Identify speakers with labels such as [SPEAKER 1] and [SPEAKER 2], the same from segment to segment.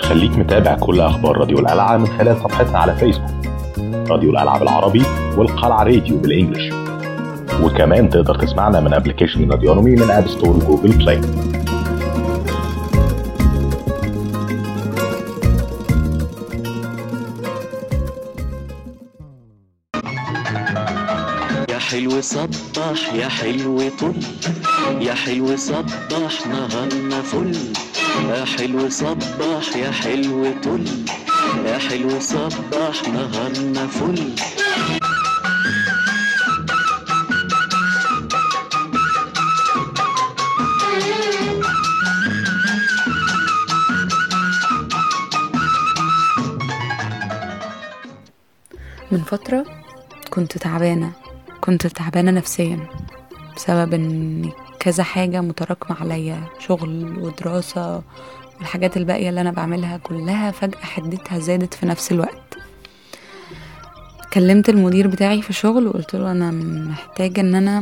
[SPEAKER 1] خليك متابع كل أخبار راديو القلعة من خلال صفحتنا على فيسبوك راديو القلعة بالعربي والقلعة راديو بالإنجلش وكمان تقدر تسمعنا من ابلكيشن راديونومي من اب ستور وجوجل بلاي
[SPEAKER 2] يا حلو صبح يا حلو طل يا حلو صبح نهارنا فل يا حلو صبح يا حلو طل يا حلو صبح نهارنا فل
[SPEAKER 3] من فترة كنت تعبانة كنت تعبانة نفسيا بسبب ان كذا حاجة متراكمة عليا شغل ودراسة والحاجات الباقية اللي أنا بعملها كلها فجأة حدتها زادت في نفس الوقت كلمت المدير بتاعي في الشغل وقلت له أنا محتاجة إن أنا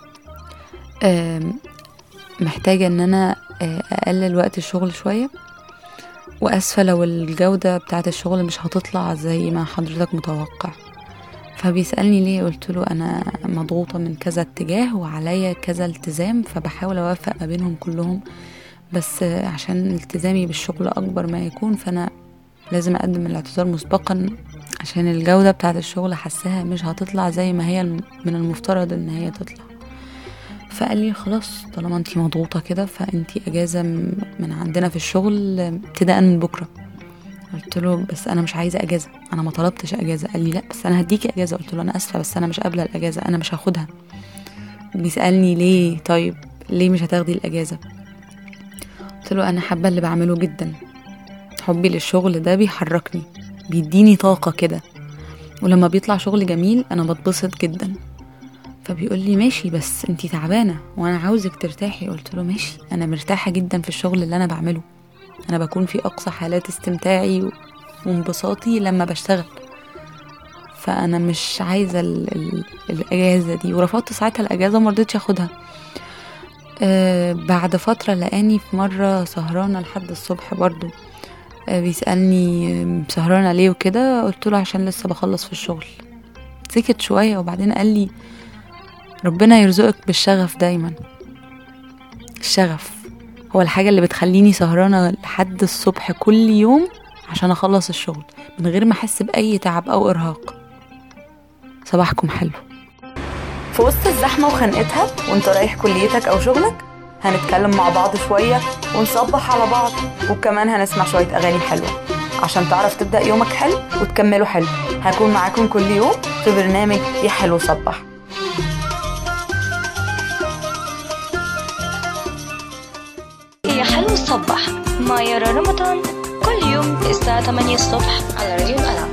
[SPEAKER 3] آم، محتاجة إن أنا آه، أقلل وقت الشغل شوية وأسفة لو الجودة بتاعت الشغل مش هتطلع زي ما حضرتك متوقع فبيسألني ليه قلت له أنا مضغوطة من كذا اتجاه وعليا كذا التزام فبحاول أوفق ما بينهم كلهم بس عشان التزامي بالشغل أكبر ما يكون فأنا لازم أقدم الاعتذار مسبقا عشان الجودة بتاعت الشغل حاساها مش هتطلع زي ما هي من المفترض إن هي تطلع فقال لي خلاص طالما انتي مضغوطة كده فانتي اجازة م- من عندنا في الشغل ابتداء من بكرة قلت له بس انا مش عايزة اجازة انا ما طلبتش اجازة قال لي لا بس انا هديكي اجازة قلت له انا اسفة بس انا مش قابلة الاجازة انا مش هاخدها بيسألني ليه طيب ليه مش هتاخدي الاجازة قلت له انا حابة اللي بعمله جدا حبي للشغل ده بيحركني بيديني طاقة كده ولما بيطلع شغل جميل انا بتبسط جدا فبيقول لي ماشي بس انتي تعبانه وانا عاوزك ترتاحي قلت له ماشي انا مرتاحه جدا في الشغل اللي انا بعمله انا بكون في اقصى حالات استمتاعي و- وانبساطي لما بشتغل فانا مش عايزه ال ال الاجازه دي ورفضت ساعتها الاجازه وما رضيتش اخدها أه بعد فتره لقاني في مره سهرانه لحد الصبح برضو أه بيسالني آه، سهرانه ليه وكده قلت له عشان لسه بخلص في الشغل سكت شويه وبعدين قال لي ربنا يرزقك بالشغف دايما الشغف هو الحاجة اللي بتخليني سهرانة لحد الصبح كل يوم عشان أخلص الشغل من غير ما أحس بأي تعب أو إرهاق صباحكم حلو
[SPEAKER 4] في وسط الزحمة وخنقتها وانت رايح كليتك أو شغلك هنتكلم مع بعض شوية ونصبح على بعض وكمان هنسمع شوية أغاني حلوة عشان تعرف تبدأ يومك حلو وتكمله حلو هكون معاكم كل يوم في برنامج يا حلو صبح
[SPEAKER 5] يا حلو صبح مع يارا رمضان كل يوم الساعة 8 الصبح على راديو القلعة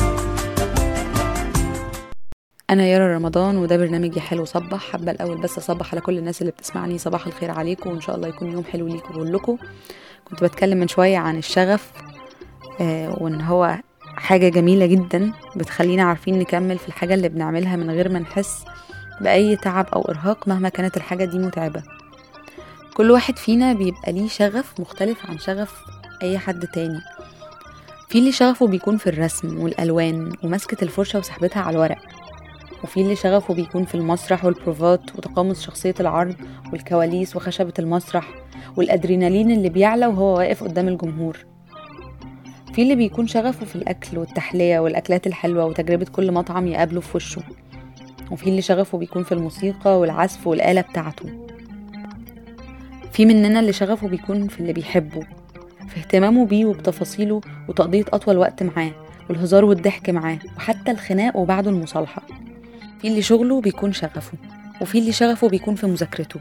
[SPEAKER 3] أنا يارا رمضان وده برنامج يا حلو صبح حابة الأول بس أصبح على كل الناس اللي بتسمعني صباح الخير عليكم وإن شاء الله يكون يوم حلو ليكم كلكم كنت بتكلم من شوية عن الشغف آه وإن هو حاجة جميلة جدا بتخلينا عارفين نكمل في الحاجة اللي بنعملها من غير ما نحس بأي تعب أو إرهاق مهما كانت الحاجة دي متعبة كل واحد فينا بيبقى ليه شغف مختلف عن شغف أي حد تاني في اللي شغفه بيكون في الرسم والألوان ومسكة الفرشة وسحبتها على الورق وفي اللي شغفه بيكون في المسرح والبروفات وتقمص شخصية العرض والكواليس وخشبة المسرح والأدرينالين اللي بيعلى وهو واقف قدام الجمهور في اللي بيكون شغفه في الأكل والتحلية والأكلات الحلوة وتجربة كل مطعم يقابله في وشه وفي اللي شغفه بيكون في الموسيقى والعزف والآلة بتاعته في مننا اللي شغفه بيكون في اللي بيحبه في اهتمامه بيه وبتفاصيله وتقضية أطول وقت معاه والهزار والضحك معاه وحتى الخناق وبعده المصالحة في اللي شغله بيكون شغفه وفي اللي شغفه بيكون في مذاكرته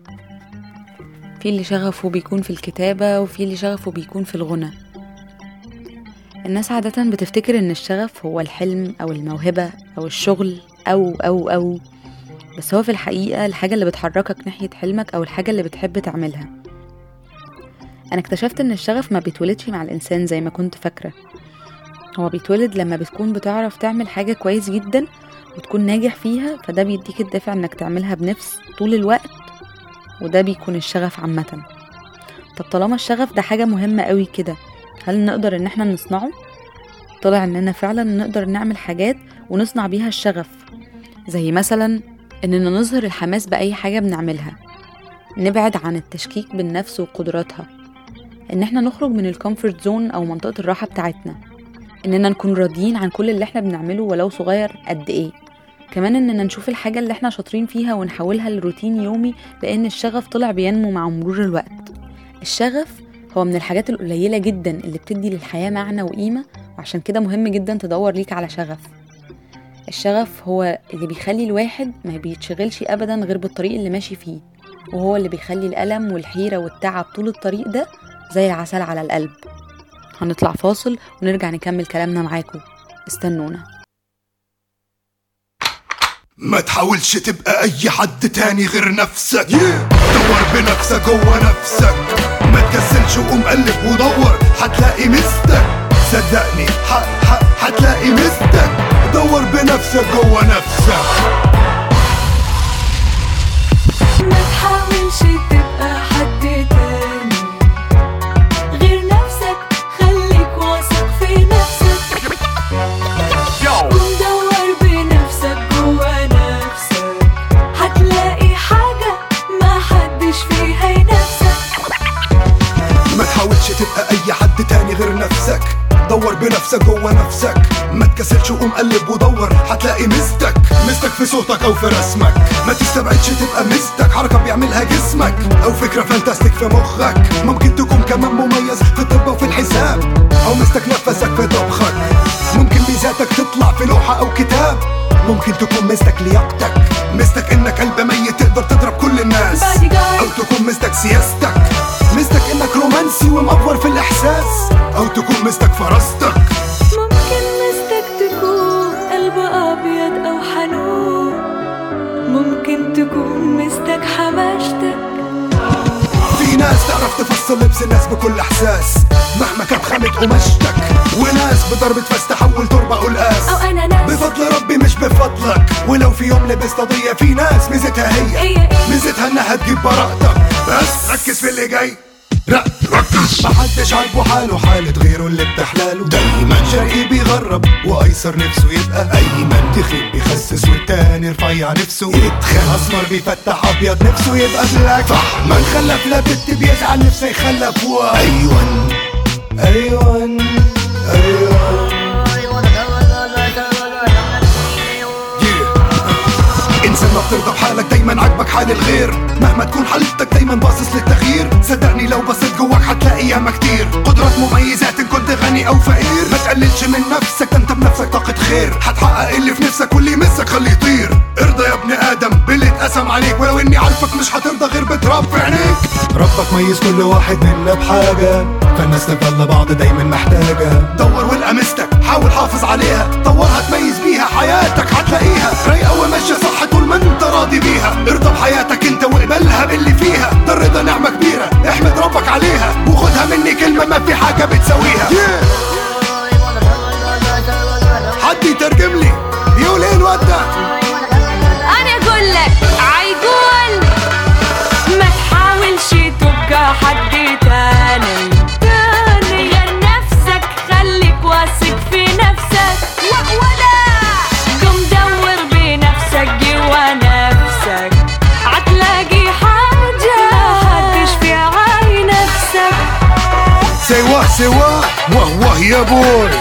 [SPEAKER 3] في اللي شغفه بيكون في الكتابة وفي اللي شغفه بيكون في الغنى الناس عادة بتفتكر إن الشغف هو الحلم أو الموهبة أو الشغل أو أو أو بس هو في الحقيقة الحاجة اللي بتحركك ناحية حلمك أو الحاجة اللي بتحب تعملها أنا اكتشفت إن الشغف ما بيتولدش مع الإنسان زي ما كنت فاكرة هو بيتولد لما بتكون بتعرف تعمل حاجة كويس جدا وتكون ناجح فيها فده بيديك الدافع إنك تعملها بنفس طول الوقت وده بيكون الشغف عامة طب طالما الشغف ده حاجة مهمة قوي كده هل نقدر ان احنا نصنعه طلع اننا فعلا نقدر نعمل حاجات ونصنع بيها الشغف زي مثلا اننا نظهر الحماس باي حاجه بنعملها نبعد عن التشكيك بالنفس وقدراتها ان احنا نخرج من الكومفورت زون او منطقه الراحه بتاعتنا اننا نكون راضيين عن كل اللي احنا بنعمله ولو صغير قد ايه كمان اننا نشوف الحاجه اللي احنا شاطرين فيها ونحولها لروتين يومي لان الشغف طلع بينمو مع مرور الوقت الشغف هو من الحاجات القليله جدا اللي بتدي للحياه معنى وقيمه وعشان كده مهم جدا تدور ليك على شغف الشغف هو اللي بيخلي الواحد ما بيتشغلش ابدا غير بالطريق اللي ماشي فيه وهو اللي بيخلي الألم والحيرة والتعب طول الطريق ده زي العسل على القلب هنطلع فاصل ونرجع نكمل كلامنا معاكم استنونا
[SPEAKER 6] ما تحاولش تبقى اي حد تاني غير نفسك دور بنفسك جوه نفسك ما تكسلش وقوم قلب ودور هتلاقي مستك صدقني ح ح هتلاقي مستك دور بنفسك جوه نفسك
[SPEAKER 7] ما تحاولش تبقى حد تاني غير نفسك خليك واثق في نفسك قوم دور بنفسك جوا نفسك هتلاقي حاجة ما حدش فيها ينافسك
[SPEAKER 6] ما تحاولش تبقى اي حد تاني غير نفسك دور بنفسك جوه نفسك ما تكسلش وقوم قلب ودور هتلاقي مستك مستك في صوتك او في رسمك ما تستبعدش تبقى مستك حركة بيعملها جسمك او فكرة فانتاستيك في مخك ممكن تكون كمان مميز في الطب وفي الحساب او مستك نفسك في طبخك ممكن ميزاتك تطلع في لوحة او كتاب ممكن تكون مستك لياقتك مستك انك قلب ميت تقدر تضرب كل الناس
[SPEAKER 7] Bodyguard.
[SPEAKER 6] او تكون مستك سياستك مستك انك رومانسي ومأفور في الاحساس او تكون مستك فراستك
[SPEAKER 7] ممكن مستك تكون قلب أبيض أو حنون ممكن تكون مستك حماشتك
[SPEAKER 6] في ناس تعرف تفصل لبس الناس بكل احساس مهما كانت خامة قماشتك وناس بضربة فاس تحول تربة قلقاس
[SPEAKER 7] أو أنا ناس
[SPEAKER 6] بفضل ربي مش بفضلك ولو في يوم لبست قضية في ناس ميزتها هي
[SPEAKER 7] هي إيه؟
[SPEAKER 6] ميزتها انها تجيب براءتك بس ركز في اللي جاي لا ركز محدش عاجبه حاله حالة غيره اللي بتحلاله دايما شرقي بيغرب وايسر نفسه يبقى ايمن تخين بيخسس والتاني رفيع نفسه يتخن اسمر بيفتح ابيض نفسه يبقى بلاك صح من خلف لا بت بيزعل نفسه يخلف و ايوان ايوان ايوان Yeah. انسان ما بترضى بحالك دايما عاجبك حال الغير مهما تكون حالتك دايما باصص للتغيير صدقني لو بصيت جواك هتلاقي ياما كتير قدرات مميزات ان كنت غني او فقير ما تقللش من نفسك ده انت بنفسك طاقة خير هتحقق اللي في نفسك واللي يمسك خليه يطير ارضى يا ابن ادم باللي اتقسم عليك ولو اني عارفك مش هترضى غير بتراب في عينيك ربك ميز كل واحد منا بحاجة فالناس تفضل لبعض دايما محتاجة دور والقى مستك حاول حافظ عليها طورها تميز بيها حياتك هتلاقيها رايقة وماشية صح طول ما انت راضي بيها ارضى بحياتك انت واقبلها باللي فيها ده الرضا نعمة كبيرة احمد ربك عليها وخدها مني كلمة ما في حاجة بتساويها حد يترجم لي يقول ايه الواد ده
[SPEAKER 7] انا اقول لك عيقول ما تحاولش تبقى حد تاني تاني غير نفسك خليك واثق في نفسك ولا قم دور بنفسك جوا نفسك هتلاقي حاجة هتشفي عاي نفسك
[SPEAKER 6] سوا سوا واه واه يا بوي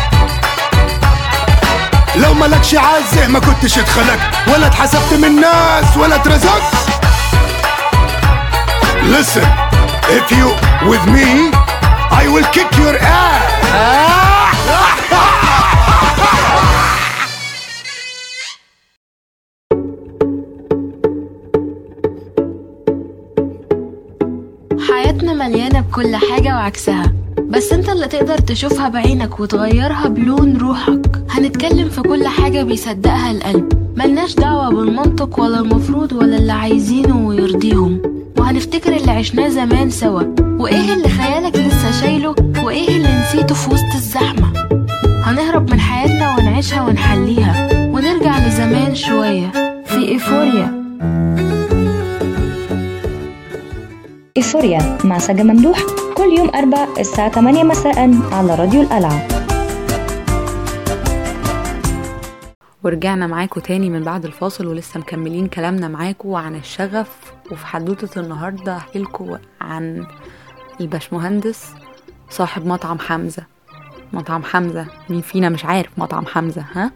[SPEAKER 6] لو ملكش عزه ما كنتش اتخلقت ولا اتحسبت من ناس ولا اترزقت Listen, if you with me, I will kick your ass.
[SPEAKER 8] حياتنا مليانة بكل حاجة وعكسها بس انت اللي تقدر تشوفها بعينك وتغيرها بلون روحك هنتكلم في كل حاجة بيصدقها القلب ملناش دعوة بالمنطق ولا المفروض ولا اللي عايزينه ويرضيهم وهنفتكر اللي عشناه زمان سوا وايه اللي خيالك لسه شايله وايه اللي نسيته في وسط الزحمة هنهرب من حياتنا ونعيشها ونحليها ونرجع لزمان شوية في ايفوريا
[SPEAKER 9] إيفوريا مع سجا ممدوح
[SPEAKER 5] كل يوم أربع الساعة 8 مساء على راديو القلعة
[SPEAKER 3] ورجعنا معاكم تاني من بعد الفاصل ولسه مكملين كلامنا معاكم عن الشغف وفي حدوتة النهاردة احكي لكم عن الباشمهندس صاحب مطعم حمزة مطعم حمزة مين فينا مش عارف مطعم حمزة ها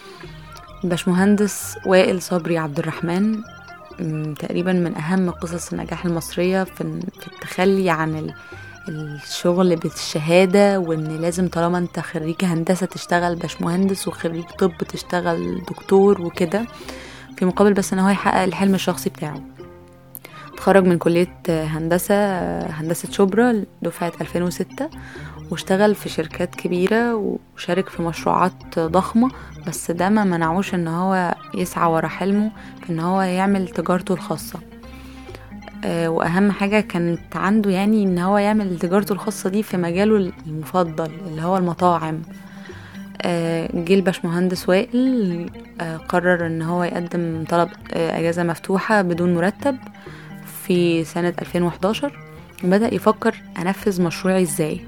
[SPEAKER 3] الباشمهندس وائل صبري عبد الرحمن م، تقريبا من أهم قصص النجاح المصرية في في التخلي عن ال- الشغل بالشهادة وإن لازم طالما أنت خريج هندسة تشتغل باشمهندس وخريج طب تشتغل دكتور وكده في مقابل بس إن هو يحقق الحلم الشخصي بتاعه اتخرج من كلية هندسة هندسة شبرا دفعة 2006 واشتغل في شركات كبيرة وشارك في مشروعات ضخمة بس ده ما منعوش ان هو يسعى ورا حلمه في ان هو يعمل تجارته الخاصة آه، واهم حاجة كانت عنده يعني ان هو يعمل تجارته الخاصة دي في مجاله المفضل اللي هو المطاعم آه، جه الباشمهندس وائل آه، قرر ان هو يقدم طلب آه، اجازة مفتوحة بدون مرتب في سنة 2011 وبدأ يفكر انفذ مشروعي ازاي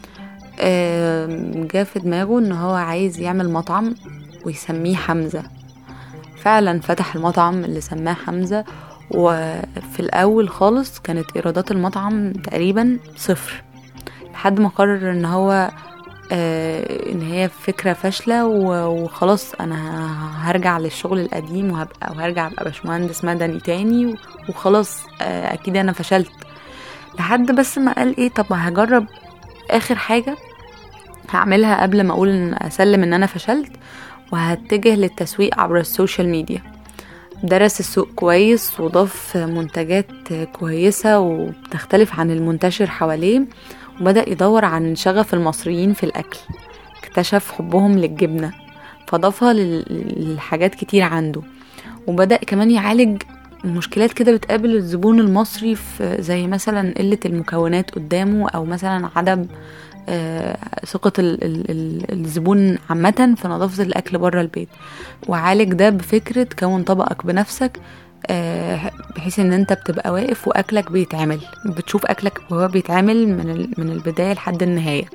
[SPEAKER 3] آم، جه في دماغه ان هو عايز يعمل مطعم ويسميه حمزة فعلا فتح المطعم اللي سماه حمزة وفي الأول خالص كانت إيرادات المطعم تقريبا صفر لحد ما قرر ان هو آه ان هي فكرة فاشلة و- وخلاص انا ه- هرجع للشغل القديم وهبقى وهرجع ابقى باشمهندس مدني تاني و- وخلاص آه اكيد انا فشلت لحد بس ما قال ايه طب هجرب اخر حاجة هعملها قبل ما اقول ان اسلم ان انا فشلت وهتجه للتسويق عبر السوشيال ميديا درس السوق كويس وضاف منتجات كويسة وبتختلف عن المنتشر حواليه وبدأ يدور عن شغف المصريين في الأكل اكتشف حبهم للجبنة فضافها لل- للحاجات كتير عنده وبدأ كمان يعالج مشكلات كده بتقابل الزبون المصري في زي مثلا قلة المكونات قدامه أو مثلا عدم آه، ثقة ال- ال- ال- الزبون عامة في نظافة الأكل بره البيت وعالج ده بفكرة كون طبقك بنفسك آه، بحيث ان انت بتبقى واقف واكلك بيتعمل بتشوف اكلك وهو بيتعمل من ال- من البدايه لحد النهايه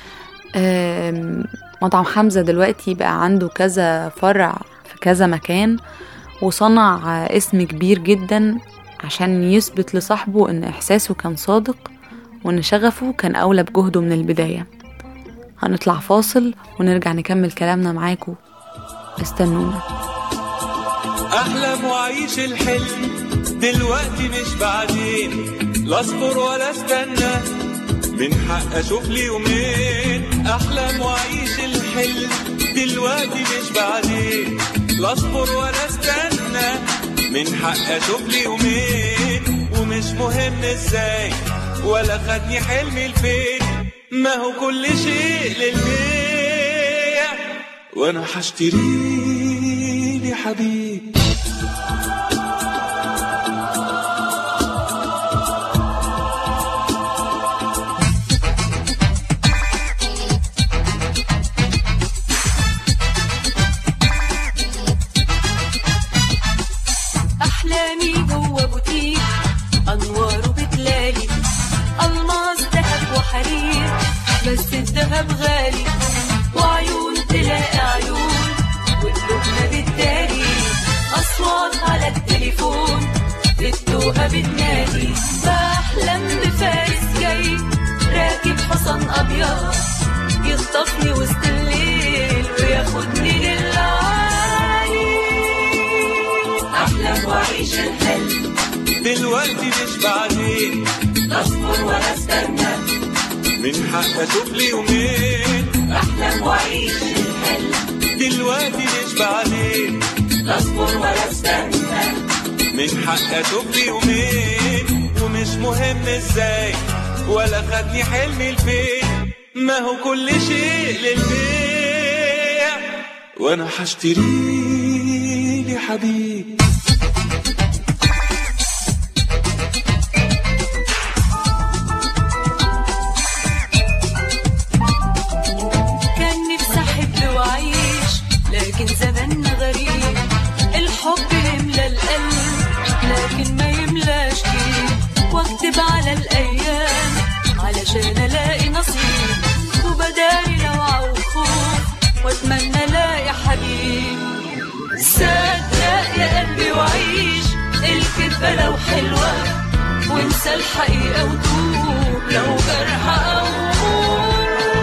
[SPEAKER 3] آم، مطعم حمزه دلوقتي بقى عنده كذا فرع في كذا مكان وصنع آه، اسم كبير جدا عشان يثبت لصاحبه ان احساسه كان صادق وان شغفه كان اولى بجهده من البدايه هنطلع فاصل ونرجع نكمل كلامنا معاكم استنونا
[SPEAKER 9] احلم واعيش الحلم دلوقتي مش بعدين لا اصبر ولا استنى من حق اشوف لي يومين احلم واعيش الحلم دلوقتي مش بعدين لا اصبر ولا استنى من حق اشوف لي يومين ومش مهم ازاي ولا خدني حلمي لفين ما هو كل شيء للبيع وانا هشتري لي حبيب
[SPEAKER 7] أحلامي هو بوتيك أنواره بتلالي ألماس ذهب وحرير بس الذهب غالي وعيون تلاقي عيون وقلوبنا بتداري أصوات على التليفون في التوهة بتنادي بحلم بفارس جاي راكب حصان أبيض يخطفني وسط الليل وياخدني للعالي أحلم وأعيش الحلم
[SPEAKER 9] دلوقتي مش بعدين
[SPEAKER 7] لا أصبر ولا استنى
[SPEAKER 9] من حق اشوف لي يومين
[SPEAKER 7] أحلم وأعيش الحلم
[SPEAKER 9] دلوقتي مش بعدين
[SPEAKER 7] لا أصبر ولا استنى
[SPEAKER 9] من حق اشوف لي يومين ومش مهم ازاي ولا خدني حلمي لفين ما هو كل شيء للبيع وانا هشتري لي حبيب
[SPEAKER 7] كان نفسي أحب وأعيش لكن زماننا غريب الحب يملى القلب لكن ما يملاش كيف واكتب على الأيام علشان لو حلوة وانسى الحقيقة ودوب لو جرح أو غراب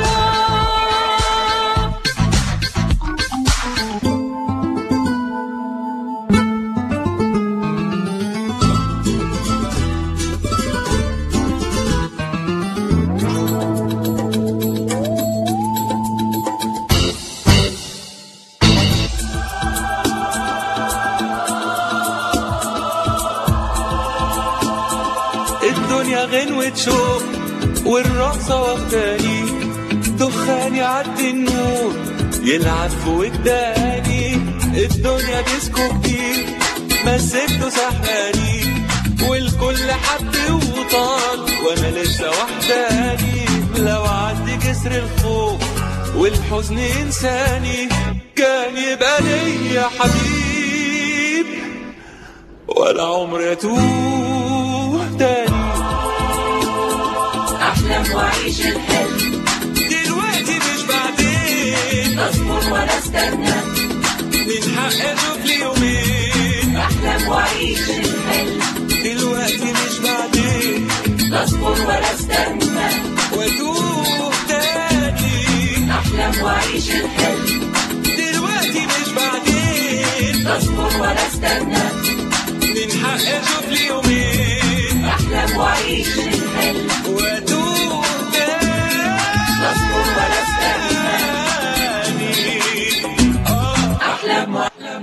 [SPEAKER 9] الدنيا غنوة شوق والرقصة واخداني دخان يعدي النور يلعب في وداني الدنيا ديسكو كتير مسكته سحراني والكل حب وطال وانا لسه وحداني لو عدي جسر الخوف والحزن انساني كان يبقى ليا حبيب ولا عمر يتوه تاني
[SPEAKER 7] أحلم وأعيش الحلم
[SPEAKER 9] دلوقتي مش بعدين
[SPEAKER 7] أصبر ولا استنى
[SPEAKER 9] من حق اشوف لي يومين
[SPEAKER 7] أحلم وأعيش الحلم
[SPEAKER 9] دلوقتي مش بعدين
[SPEAKER 7] أصبر ولا استنى
[SPEAKER 9] واتوه تاني
[SPEAKER 7] أحلم وأعيش الحلم
[SPEAKER 9] دلوقتي مش بعدين
[SPEAKER 7] أصبر ولا استنى
[SPEAKER 9] من حق اشوف لي يومين
[SPEAKER 7] أحلم وأعيش الحلم
[SPEAKER 9] واتوه تاني
[SPEAKER 7] أصبر ولا استنى أحلم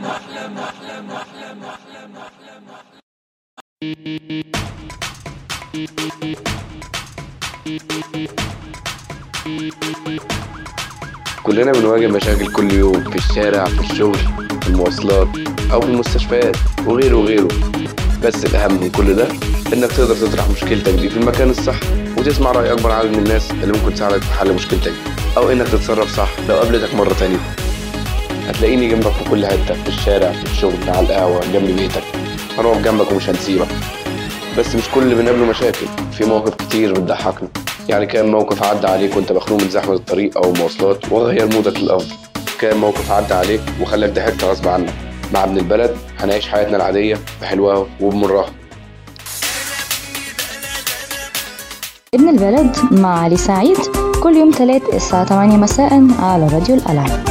[SPEAKER 10] كلنا بنواجه مشاكل كل يوم في الشارع في الشغل في المواصلات أو في المستشفيات وغيره وغيره بس الأهم من كل ده إنك تقدر تطرح مشكلتك دي في المكان الصح وتسمع رأي أكبر عدد من الناس اللي ممكن تساعدك في حل مشكلتك أو إنك تتصرف صح لو قابلتك مرة تانية هتلاقيني جنبك في كل حتة في الشارع في الشغل على القهوة جنب بيتك هنقف جنبك ومش هنسيبك بس مش كل اللي بنقابله مشاكل في مواقف كتير بتضحكنا يعني كان موقف عدى عليك وانت مخنوق من زحمة الطريق أو المواصلات وغير مودك للأفضل كان موقف عدى عليك وخلاك ضحكت غصب عنك مع ابن البلد هنعيش حياتنا العادية بحلوها وبمرها
[SPEAKER 11] ابن البلد مع علي سعيد كل يوم تلات الساعة 8 مساء على راديو الألعاب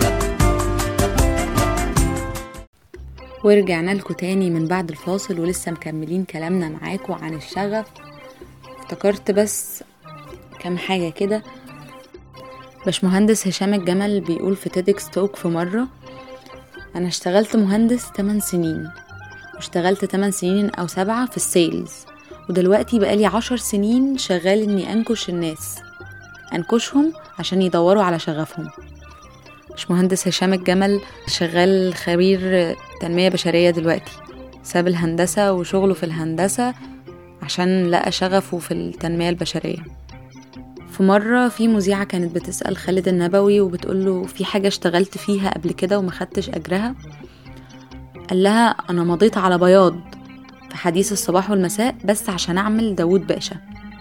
[SPEAKER 3] ورجعنا لكم تاني من بعد الفاصل ولسه مكملين كلامنا معاكم عن الشغف افتكرت بس كام حاجة كده باشمهندس هشام الجمل بيقول في تيدكس توك في مرة أنا اشتغلت مهندس 8 سنين واشتغلت 8 سنين أو سبعة في السيلز ودلوقتي بقالي عشر سنين شغال إني أنكش الناس أنكشهم عشان يدوروا على شغفهم باشمهندس هشام الجمل شغال خبير تنمية بشرية دلوقتي ساب الهندسة وشغله في الهندسة عشان لقى شغفه في التنمية البشرية في مرة في مذيعة كانت بتسأل خالد النبوي وبتقوله في حاجة اشتغلت فيها قبل كده وما خدتش أجرها قال لها أنا مضيت على بياض في حديث الصباح والمساء بس عشان أعمل داوود باشا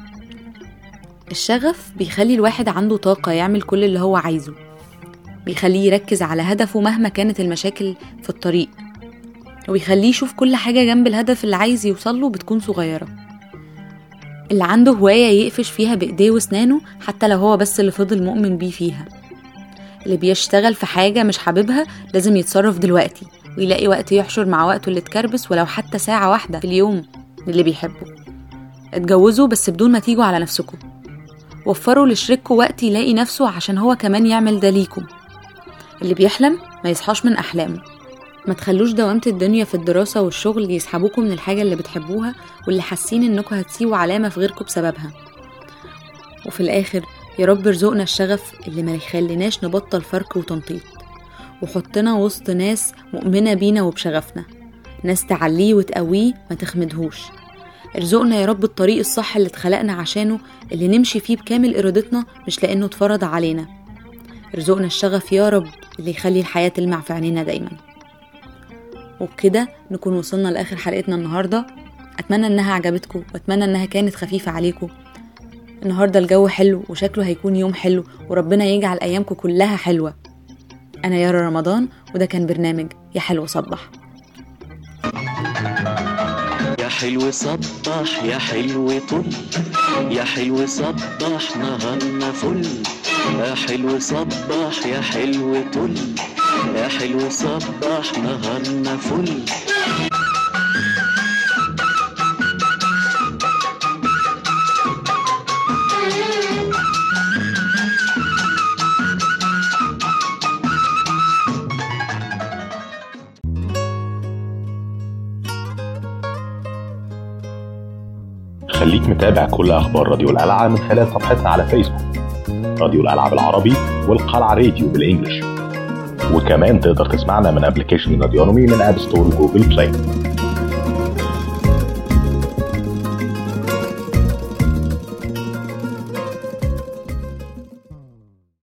[SPEAKER 3] الشغف بيخلي الواحد عنده طاقة يعمل كل اللي هو عايزه بيخليه يركز على هدفه مهما كانت المشاكل في الطريق وبيخليه يشوف كل حاجة جنب الهدف اللي عايز يوصله بتكون صغيرة اللي عنده هواية يقفش فيها بإيديه وسنانه حتى لو هو بس اللي فضل مؤمن بيه فيها اللي بيشتغل في حاجة مش حاببها لازم يتصرف دلوقتي ويلاقي وقت يحشر مع وقته اللي اتكربس ولو حتى ساعة واحدة في اليوم اللي بيحبه اتجوزوا بس بدون ما تيجوا على نفسكم وفروا لشريككوا وقت يلاقي نفسه عشان هو كمان يعمل ده ليكم اللي بيحلم ما يصحاش من أحلامه ما تخلوش دوامة الدنيا في الدراسة والشغل يسحبوكوا من الحاجة اللي بتحبوها واللي حاسين انكوا هتسيبوا علامة في غيركوا بسببها وفي الآخر يا رب ارزقنا الشغف اللي ما يخليناش نبطل فرك وتنطيط وحطنا وسط ناس مؤمنة بينا وبشغفنا ناس تعليه وتقويه ما تخمدهوش ارزقنا يا رب الطريق الصح اللي اتخلقنا عشانه اللي نمشي فيه بكامل إرادتنا مش لأنه اتفرض علينا ارزقنا الشغف يا رب اللي يخلي الحياة تلمع في عينينا دايما وبكده نكون وصلنا لآخر حلقتنا النهاردة أتمنى إنها عجبتكم وأتمنى إنها كانت خفيفة عليكم النهاردة الجو حلو وشكله هيكون يوم حلو وربنا يجعل أيامكم كلها حلوة أنا يارا رمضان وده كان برنامج يا حلو صبح
[SPEAKER 2] يا حلو صبح يا حلو طل يا حلو صبح نهارنا فل يا حلو صبح يا حلو طل يا حلو صبح نهارنا فل
[SPEAKER 1] خليك متابع كل اخبار راديو القلعه من خلال صفحتنا على فيسبوك راديو القلعه بالعربي والقلعه راديو بالانجلش وكمان تقدر تسمعنا من ابلكيشن راديونومي من اب ستور وجوجل بلاي